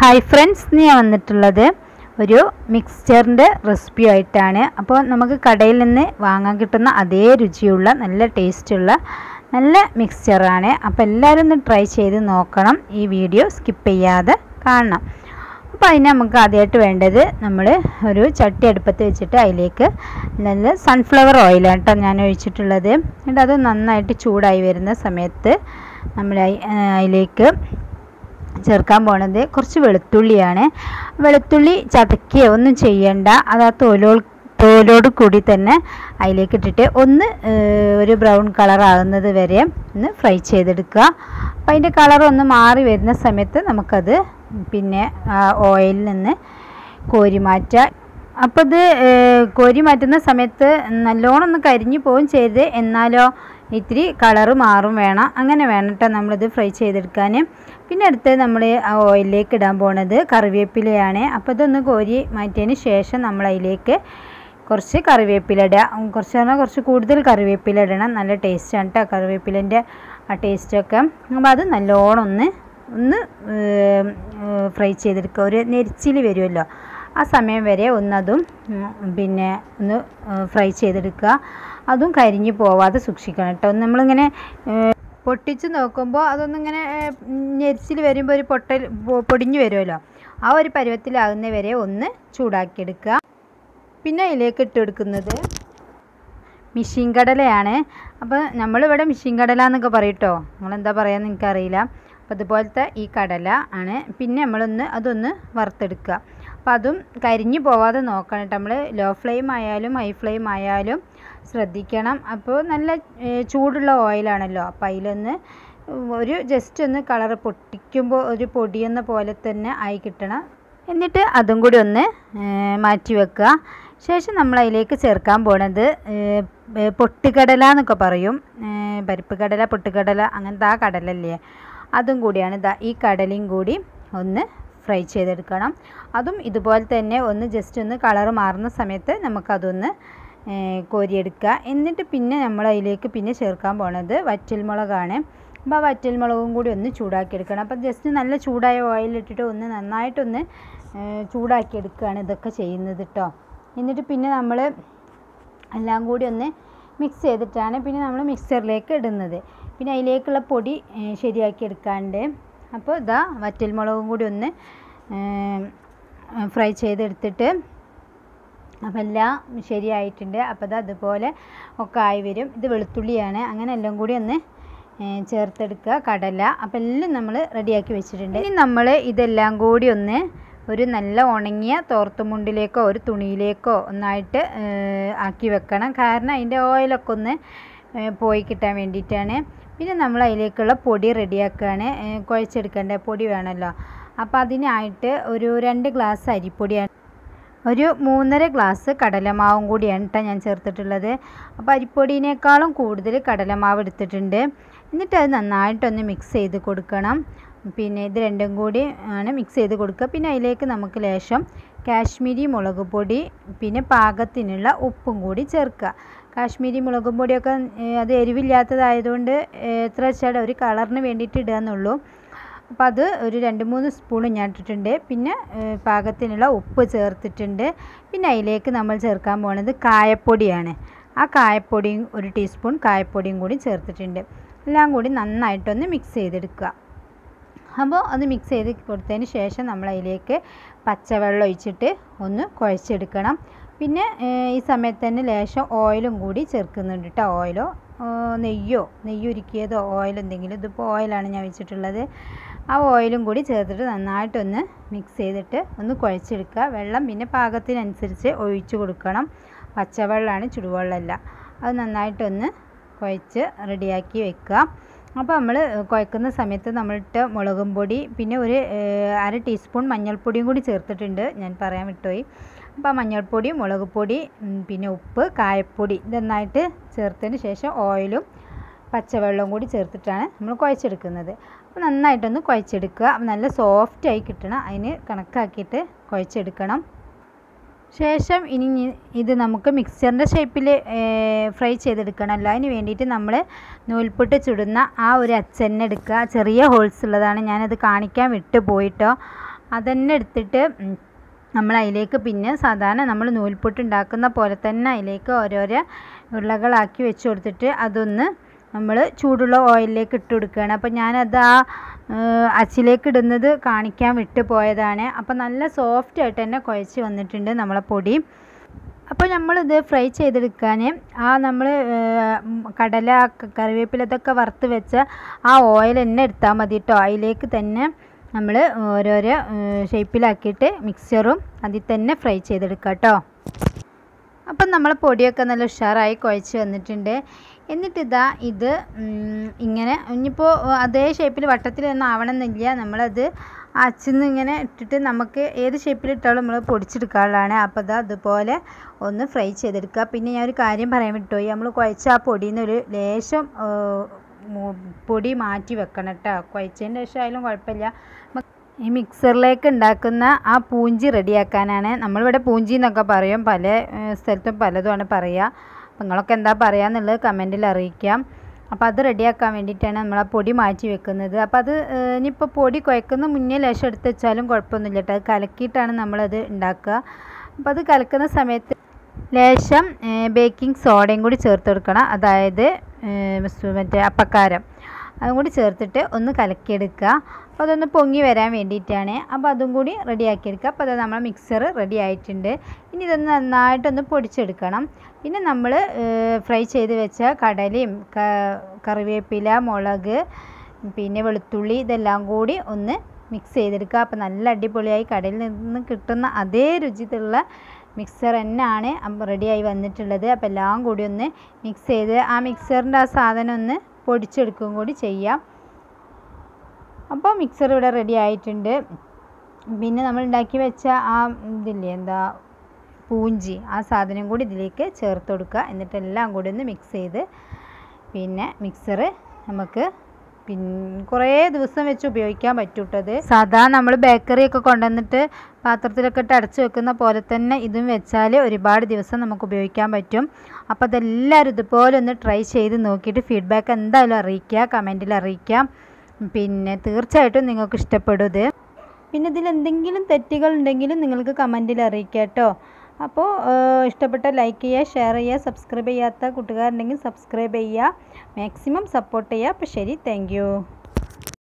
hi friends ഇന്ന് ഞാൻ വന്നിട്ടുള്ളത് ഒരു മിക്സ്ചറിൻ്റെ റെസിപ്പി ആയിട്ടാണ് അപ്പോൾ നമുക്ക് കടയിൽ നിന്ന് വാങ്ങാൻ കിട്ടുന്ന അതേ രുചിയുള്ള നല്ല ടേസ്റ്റുള്ള നല്ല മിക്സ്ചറാണ് അപ്പോൾ എല്ലാവരും ഒന്ന് ട്രൈ ചെയ്ത് നോക്കണം ഈ വീഡിയോ സ്കിപ്പ് ചെയ്യാതെ കാണണം അപ്പോൾ അതിന് നമുക്ക് ആദ്യമായിട്ട് വേണ്ടത് നമ്മൾ ഒരു ചട്ടി അടുപ്പത്ത് വെച്ചിട്ട് അതിലേക്ക് നല്ല സൺഫ്ലവർ ഓയിലാണ് കേട്ടോ ഞാൻ ഒഴിച്ചിട്ടുള്ളത് എന്നിട്ട് അത് നന്നായിട്ട് ചൂടായി വരുന്ന സമയത്ത് നമ്മൾ അയി- ആ, അതിലേക്ക് ചേർക്കാൻ പോണത് കുറച്ച് വെളുത്തുള്ളിയാണ് വെളുത്തുള്ളി ചതക്കുകയോ ഒന്നും ചെയ്യണ്ട അത് ആ തോലോ തോലോട് കൂടി തന്നെ അതിലേക്ക് ഇട്ടിട്ട് ഒന്ന് ഏഹ്, ഒരു ബ്രൗൺ കളർ ആകുന്നത് വരെ ഒന്ന് ഫ്രൈ ചെയ്തെടുക്കുക അപ്പോൾ അതിൻ്റെ കളർ ഒന്ന് മാറി വരുന്ന സമയത്ത് നമുക്കത് പിന്നെ ആ ഓയിലിൽ നിന്ന് കോരി മാറ്റുക അപ്പോൾ ഇത് ഏഹ്, കോരി മാറ്റുന്ന സമയത്ത് നല്ലോണം ഒന്ന് കരിഞ്ഞു പോവും ചെയ്ത് എന്നാലോ ഇത്തിരി കളറ് മാറും വേണം അങ്ങനെ വേണം കേട്ടോ നമ്മളിത് ഫ്രൈ ചെയ്തെടുക്കാൻ പിന്നെ അടുത്ത് നമ്മൾ ആ ഓയിലിലേക്ക് ഇടാൻ പോണത് കറിവേപ്പിലയാണ് അപ്പോൾ ഇതൊന്ന് കോരി മാറ്റിയതിന് ശേഷം നമ്മൾ അതിലേക്ക് കുറച്ച് കറിവേപ്പില ഇടുക ഉം, കുറച്ച് പറഞ്ഞാൽ കുറച്ച് കൂടുതൽ കറിവേപ്പില ഇടണം നല്ല ടേസ്റ്റാണ് കേട്ടോ കറിവേപ്പിലേൻ്റെ ആ ടേസ്റ്റൊക്കെ അപ്പോൾ അത് നല്ലോണം ഒന്ന് ഒന്ന് ഫ്രൈ ചെയ്തെടുക്കുക ഒരു നെരിച്ചിൽ വരുമല്ലോ ആ സമയം വരെ ഒന്നതും ഉം, പിന്നെ ഒന്ന് ഫ്രൈ ചെയ്തെടുക്കുക അതും കരിഞ്ഞു പോവാതെ സൂക്ഷിക്കണം കേട്ടോ നമ്മളിങ്ങനെ ഏഹ്, പൊട്ടിച്ച് നോക്കുമ്പോൾ അതൊന്നിങ്ങനെ ഞെരിച്ചിൽ വരുമ്പോൾ ഒരു പൊട്ടൽ പൊ- പൊടിഞ്ഞു വരുമല്ലോ ആ ഒരു പരുവത്തിലാകുന്ന വരെ ഒന്ന് ചൂടാക്കിയെടുക്കുക പിന്നെ അതിലേക്ക് ഇട്ടെടുക്കുന്നത് മിഷീൻ കടലയാണ് അപ്പോൾ നമ്മളിവിടെ മിഷീൻ കടല എന്നൊക്കെ പറയും കേട്ടോ നിങ്ങളെന്താ പറയാന്ന് എനിക്കറിയില്ല അപ്പോൾ അതുപോലത്തെ ഈ കടല ആണ് പിന്നെ നമ്മളൊന്ന് അതൊന്ന് വറുത്തെടുക്കുക അപ്പോൾ അതും കരിഞ്ഞു പോവാതെ നോക്കണം കേട്ടോ നമ്മൾ ലോ ഫ്ലെയിം ആയാലും ഹൈ ഫ്ലെയിം ആയാലും ശ്രദ്ധിക്കണം അപ്പോൾ നല്ല ഏ, ചൂടുള്ള ഓയിലാണല്ലോ അപ്പോൾ അതിലൊന്ന് ഒരു ജസ്റ്റ് ഒന്ന് കളർ പൊട്ടിക്കുമ്പോൾ ഒരു പൊടിയെന്ന പോലെ തന്നെ ആയി കിട്ടണം എന്നിട്ട് അതും കൂടി ഒന്ന് ഏ, മാറ്റി വെക്കുക ശേഷം നമ്മൾ അതിലേക്ക് ചേർക്കാൻ പോണത് ഏ, ഏ, പൊട്ടുകടല എന്നൊക്കെ പറയും ഏ, പരിപ്പ് കടല പൊട്ടുകടല അങ്ങനത്തെ ആ കടലല്ലേ അതും കൂടിയാണ് ഇതാ ഈ കടലയും കൂടി ഒന്ന് ഫ്രൈ ചെയ്തെടുക്കണം അതും ഇതുപോലെ തന്നെ ഒന്ന് ജസ്റ്റ് ഒന്ന് കളറ് മാറുന്ന സമയത്ത് നമുക്കതൊന്ന് ഏ, കോരിയെടുക്കുക എന്നിട്ട് പിന്നെ നമ്മൾ അതിലേക്ക് പിന്നെ ചേർക്കാൻ പോണത് വറ്റൽമുളകാണ് അപ്പോൾ ആ വറ്റൽമുളകും കൂടി ഒന്ന് ചൂടാക്കിയെടുക്കണം അപ്പം ജസ്റ്റ് നല്ല ചൂടായ ഓയിലിട്ടിട്ട് ഒന്ന് നന്നായിട്ടൊന്ന് ഏ, ചൂടാക്കിയെടുക്കുകയാണ് ഇതൊക്കെ ചെയ്യുന്നത് കേട്ടോ എന്നിട്ട് പിന്നെ നമ്മൾ എല്ലാം കൂടി ഒന്ന് മിക്സ് ചെയ്തിട്ടാണ് പിന്നെ നമ്മൾ മിക്സറിലേക്ക് ഇടുന്നത് പിന്നെ അതിലേക്കുള്ള പൊടി ഏ, ശരിയാക്കി എടുക്കാണ്ട് അപ്പോൾ ഇതാ വറ്റൽമുളകും കൂടി ഒന്ന് ഫ്രൈ ചെയ്തെടുത്തിട്ട് അപ്പോൾ എല്ലാം ശരിയായിട്ടുണ്ട് അപ്പോൾ ഇത് അതുപോലെ ഒക്കെ ആയി വരും ഇത് വെളുത്തുള്ളിയാണ് അങ്ങനെ എല്ലാം കൂടി ഒന്ന് ഏ, ചേർത്തെടുക്കുക കടല അപ്പോൾ എല്ലാം നമ്മൾ റെഡിയാക്കി വെച്ചിട്ടുണ്ട് ഇനി നമ്മൾ ഇതെല്ലാം കൂടി ഒന്ന് ഒരു നല്ല ഉണങ്ങിയ തോർത്തുമുണ്ടിലേക്കോ ഒരു തുണിയിലേക്കോ ഒന്നായിട്ട് ഏ, ആക്കി വെക്കണം കാരണം അതിൻ്റെ ഓയിലൊക്കെ ഒന്ന് ഏ, പോയി കിട്ടാൻ വേണ്ടിയിട്ടാണ് പിന്നെ നമ്മൾ അതിലേക്കുള്ള പൊടി റെഡിയാക്കുകയാണ് ഏ, കുഴച്ചെടുക്കേണ്ട പൊടി വേണമല്ലോ അപ്പോൾ അതിനായിട്ട് ഒരു രണ്ട് ഗ്ലാസ് അരിപ്പൊടിയാണ് ഒരു മൂന്നര ഗ്ലാസ് കടലമാവും കൂടിയാണ് കേട്ടോ ഞാൻ ചേർത്തിട്ടുള്ളത് അപ്പോൾ അരിപ്പൊടിനേക്കാളും കൂടുതൽ കടലമാവ് എടുത്തിട്ടുണ്ട് എന്നിട്ട് അത് നന്നായിട്ടൊന്ന് മിക്സ് ചെയ്ത് കൊടുക്കണം പിന്നെ ഇത് രണ്ടും കൂടി ആണ് മിക്സ് ചെയ്ത് കൊടുക്കുക പിന്നെ അതിലേക്ക് നമുക്ക് ലേശം കാശ്മീരി മുളക് പൊടി പിന്നെ പാകത്തിനുള്ള ഉപ്പും കൂടി ചേർക്കുക കാശ്മീരി മുളക് പൊടിയൊക്കെ ഏഹ്, അത് എരിവില്ലാത്തതായതുകൊണ്ട് ഏഹ്, എത്ര വെച്ചാൽ ഒരു കളറിന് വേണ്ടിയിട്ട് ഇടുക എന്നുള്ളൂ അപ്പോൾ അത് ഒരു രണ്ട് മൂന്ന് സ്പൂൺ ഞാൻ ഇട്ടിട്ടുണ്ട് പിന്നെ ഏഹ്, പാകത്തിനുള്ള ഉപ്പ് ചേർത്തിട്ടുണ്ട് പിന്നെ അതിലേക്ക് നമ്മൾ ചേർക്കാൻ പോകുന്നത് കായപ്പൊടിയാണ് ആ കായപ്പൊടിയും ഒരു ടീസ്പൂൺ കായപ്പൊടിയും കൂടി ചേർത്തിട്ടുണ്ട് എല്ലാം കൂടി നന്നായിട്ടൊന്ന് മിക്സ് ചെയ്തെടുക്കുക അപ്പോൾ അത് മിക്സ് ചെയ്ത് കൊടുത്തതിന് ശേഷം നമ്മൾ അതിലേക്ക് പച്ചവെള്ളം ഒഴിച്ചിട്ട് ഒന്ന് കുഴച്ചെടുക്കണം പിന്നെ ഏഹ്, ഈ സമയത്ത് തന്നെ ലേശം ഓയിലും കൂടി ചേർക്കുന്നുണ്ട് കേട്ടോ ഓയിലോ ഏഹ്, നെയ്യോ നെയ്യ് ഉരുക്കിയതോ ഓയിൽ എന്തെങ്കിലും ഇതിപ്പോൾ ഓയിലാണ് ഞാൻ വെച്ചിട്ടുള്ളത് ആ ഓയിലും കൂടി ചേർത്തിട്ട് നന്നായിട്ടൊന്ന് മിക്സ് ചെയ്തിട്ട് ഒന്ന് കുഴച്ചെടുക്കുക വെള്ളം പിന്നെ പാകത്തിനനുസരിച്ച് ഒഴിച്ച് കൊടുക്കണം പച്ചവെള്ളമാണ് ചുടുവെള്ളമല്ല അത് നന്നായിട്ടൊന്ന് കുഴച്ച് റെഡിയാക്കി വെക്കുക അപ്പോൾ നമ്മൾ കുഴക്കുന്ന സമയത്ത് നമ്മളിട്ട് മുളകും പൊടി പിന്നെ ഒരു ഏഹ്, അര ടീസ്പൂൺ മഞ്ഞൾപ്പൊടിയും കൂടി ചേർത്തിട്ടുണ്ട് ഞാൻ പറയാൻ വിട്ടുപോയി അപ്പോൾ ആ മഞ്ഞൾപ്പൊടി മുളക് പൊടി ഉം, പിന്നെ ഉപ്പ് കായപ്പൊടി ഇത് നന്നായിട്ട് ചേർത്തതിന് ശേഷം ഓയിലും പച്ചവെള്ളവും കൂടി ചേർത്തിട്ടാണ് നമ്മൾ കുഴച്ചെടുക്കുന്നത് അപ്പോൾ നന്നായിട്ടൊന്ന് കുഴച്ചെടുക്കുക അപ്പോൾ നല്ല സോഫ്റ്റായി കിട്ടണം അതിന് കണക്കാക്കിയിട്ട് കുഴച്ചെടുക്കണം ശേഷം ഇനി ഞ- ഇത് നമുക്ക് മിക്സറിൻ്റെ ഷേപ്പിൽ ഫ്രൈ ചെയ്തെടുക്കണമല്ലോ അതിന് വേണ്ടിയിട്ട് നമ്മൾ നൂൽപുട്ട് ചുടുന്ന ആ ഒരു അച്ചന്നെ എടുക്കുക ചെറിയ ഹോൾസ് ഉള്ളതാണ് ഞാനത് കാണിക്കാൻ വിട്ടു പോയിട്ടോ അതന്നെ എടുത്തിട്ട് ഉം, നമ്മൾ അതിലേക്ക് പിന്നെ സാധാരണ നമ്മൾ നൂൽപുട്ട് ഉണ്ടാക്കുന്ന പോലെ തന്നെ അതിലേക്ക് ഓരോരോ ഉരുളകളാക്കി വെച്ച് കൊടുത്തിട്ട് അതൊന്ന് നമ്മൾ ചൂടുള്ള ഓയിലിലേക്ക് ഇട്ട് കൊടുക്കുകയാണ് അപ്പോൾ ഞാനത് ആ ഏഹ്, അച്ചിലേക്ക് ഇടുന്നത് കാണിക്കാൻ വിട്ടു പോയതാണ് അപ്പോൾ നല്ല സോഫ്റ്റ് ആയിട്ട് തന്നെ കുഴച്ച് വന്നിട്ടുണ്ട് നമ്മളെ പൊടി അപ്പോൾ നമ്മളിത് ഫ്രൈ ചെയ്തെടുക്കാൻ ആ നമ്മൾ കടല ക- കറിവേപ്പില ഇതൊക്കെ വറുത്ത് വെച്ച ആ ഓയിൽ തന്നെ എടുത്താൽ മതി കേട്ടോ അതിലേക്ക് തന്നെ നമ്മൾ ഓരോരോ ഷേപ്പിലാക്കിയിട്ട് മിക്സറും അതിൽ തന്നെ ഫ്രൈ ചെയ്തെടുക്കാം കേട്ടോ അപ്പം നമ്മൾ പൊടിയൊക്കെ നല്ല ഉഷാറായി കുഴച്ച് വന്നിട്ടുണ്ട് എന്നിട്ടിതാ ഇത് ഉം, ഇങ്ങനെ ഇനിയിപ്പോൾ അതേ ഷേപ്പിൽ വട്ടത്തിലൊന്നും ആവണമെന്നില്ല നമ്മളത് അച്ചിന്ന് ഇങ്ങനെ ഇട്ടിട്ട് നമുക്ക് ഏത് ഷേപ്പിലിട്ടാലും നമ്മൾ പൊടിച്ചെടുക്കാനുള്ളതാണ് അപ്പോൾ അത് അതുപോലെ ഒന്ന് ഫ്രൈ ചെയ്തെടുക്കുക പിന്നെ ഞാൻ ഒരു കാര്യം പറയാൻ വിട്ടുപോയി നമ്മൾ കുഴച്ച ആ പൊടിയിൽ നിന്ന് ഒരു ലേശം ആ, മു- പൊടി മാറ്റി വെക്കണം കേട്ടോ കുഴച്ചതിന് ശേഷം ആയാലും കുഴപ്പമില്ല മ- ഈ മിക്സറിലേക്ക് ഉണ്ടാക്കുന്ന ആ പൂഞ്ചി റെഡിയാക്കാനാണ് നമ്മളിവിടെ പൂഞ്ചി എന്നൊക്കെ പറയും പല ഏഹ്, സ്ഥലത്തും പലതുമാണ് പറയുക അപ്പം നിങ്ങളൊക്കെ എന്താ പറയുക എന്നുള്ളത് കമൻറ്റിൽ അറിയിക്കാം അപ്പോൾ അത് റെഡിയാക്കാൻ വേണ്ടിയിട്ടാണ് നമ്മൾ ആ പൊടി മാറ്റി വെക്കുന്നത് അപ്പോൾ അത് ഏഹ്, ഇനിയിപ്പോൾ പൊടി കുഴക്കുന്ന മുന്നേ ലേശം എടുത്ത് വെച്ചാലും കുഴപ്പമൊന്നുമില്ല കേട്ടോ അത് കലക്കിയിട്ടാണ് നമ്മളത് ഉണ്ടാക്കുക അപ്പോൾ അത് കലക്കുന്ന സമയത്ത് ലേശം ബേക്കിംഗ് സോഡയും കൂടി ചേർത്ത് കൊടുക്കണം അതായത് ഏഹ്, സ് മറ്റേ അപ്പക്കാരം അതും കൂടി ചേർത്തിട്ട് ഒന്ന് കലക്കിയെടുക്കുക അപ്പോൾ അതൊന്ന് പൊങ്ങി വരാൻ വേണ്ടിയിട്ടാണ് അപ്പോൾ അതും കൂടി റെഡിയാക്കിയെടുക്കുക അപ്പോൾ അത് നമ്മളെ മിക്സർ റെഡി ആയിട്ടുണ്ട് ഇനി ഇതൊന്ന് നന്നായിട്ടൊന്ന് പൊടിച്ചെടുക്കണം പിന്നെ നമ്മൾ ഫ്രൈ ചെയ്ത് വെച്ച കടലയും ക- കറിവേപ്പില മുളക് പിന്നെ വെളുത്തുള്ളി ഇതെല്ലാം കൂടി ഒന്ന് മിക്സ് ചെയ്തെടുക്കുക അപ്പോൾ നല്ല അടിപൊളിയായി കടയിൽ നിന്ന് കിട്ടുന്ന അതേ രുചിയുള്ള മിക്സർ തന്നെയാണ് റെഡിയായി വന്നിട്ടുള്ളത് അപ്പോൾ എല്ലാം കൂടി ഒന്ന് മിക്സ് ചെയ്ത് ആ മിക്സറിൻ്റെ ആ സാധനം ഒന്ന് പൊടിച്ചെടുക്കുകയും കൂടി ചെയ്യാം അപ്പോൾ മിക്സർ ഇവിടെ റെഡി ആയിട്ടുണ്ട് പിന്നെ നമ്മൾ ഉണ്ടാക്കി വെച്ച ആ ഇതില്ലേ എന്താ പൂഞ്ചി ആ സാധനം കൂടി ഇതിലേക്ക് ചേർത്ത് കൊടുക്കുക എന്നിട്ട് എല്ലാം കൂടി ഒന്ന് മിക്സ് ചെയ്ത് പിന്നെ മിക്സർ നമുക്ക് പിന്നെ കുറേ ദിവസം വെച്ച് ഉപയോഗിക്കാൻ പറ്റൂട്ടത് സാധാ നമ്മൾ ബേക്കറി ഒക്കെ കൊണ്ടുവന്നിട്ട് പാത്രത്തിലൊക്കെ ഇട്ട് അടച്ചു വെക്കുന്ന പോലെ തന്നെ ഇതും വെച്ചാൽ ഒരുപാട് ദിവസം നമുക്ക് ഉപയോഗിക്കാൻ പറ്റും അപ്പോൾ അതെല്ലാവരും ഇതുപോലെ ഒന്ന് ട്രൈ ചെയ്ത് നോക്കിയിട്ട് ഫീഡ്ബാക്ക് എന്തായാലും അറിയിക്കുക കമൻറ്റിൽ അറിയിക്കാം പിന്നെ തീർച്ചയായിട്ടും നിങ്ങൾക്ക് ഇഷ്ടപ്പെടും ഇത് പിന്നെ ഇതിൽ എന്തെങ്കിലും തെറ്റുകൾ ഉണ്ടെങ്കിലും നിങ്ങൾക്ക് കമൻറ്റിൽ അറിയിക്കുക കേട്ടോ അപ്പോൾ ഇഷ്ടപ്പെട്ട ലൈക്ക് ചെയ്യുക ഷെയർ ചെയ്യുക സബ്സ്ക്രൈബ് ചെയ്യാത്ത കൂട്ടുകാരുണ്ടെങ്കിൽ സബ്സ്ക്രൈബ് ചെയ്യുക മാക്സിമം സപ്പോർട്ട് ചെയ്യുക അപ്പോൾ ശരി താങ്ക്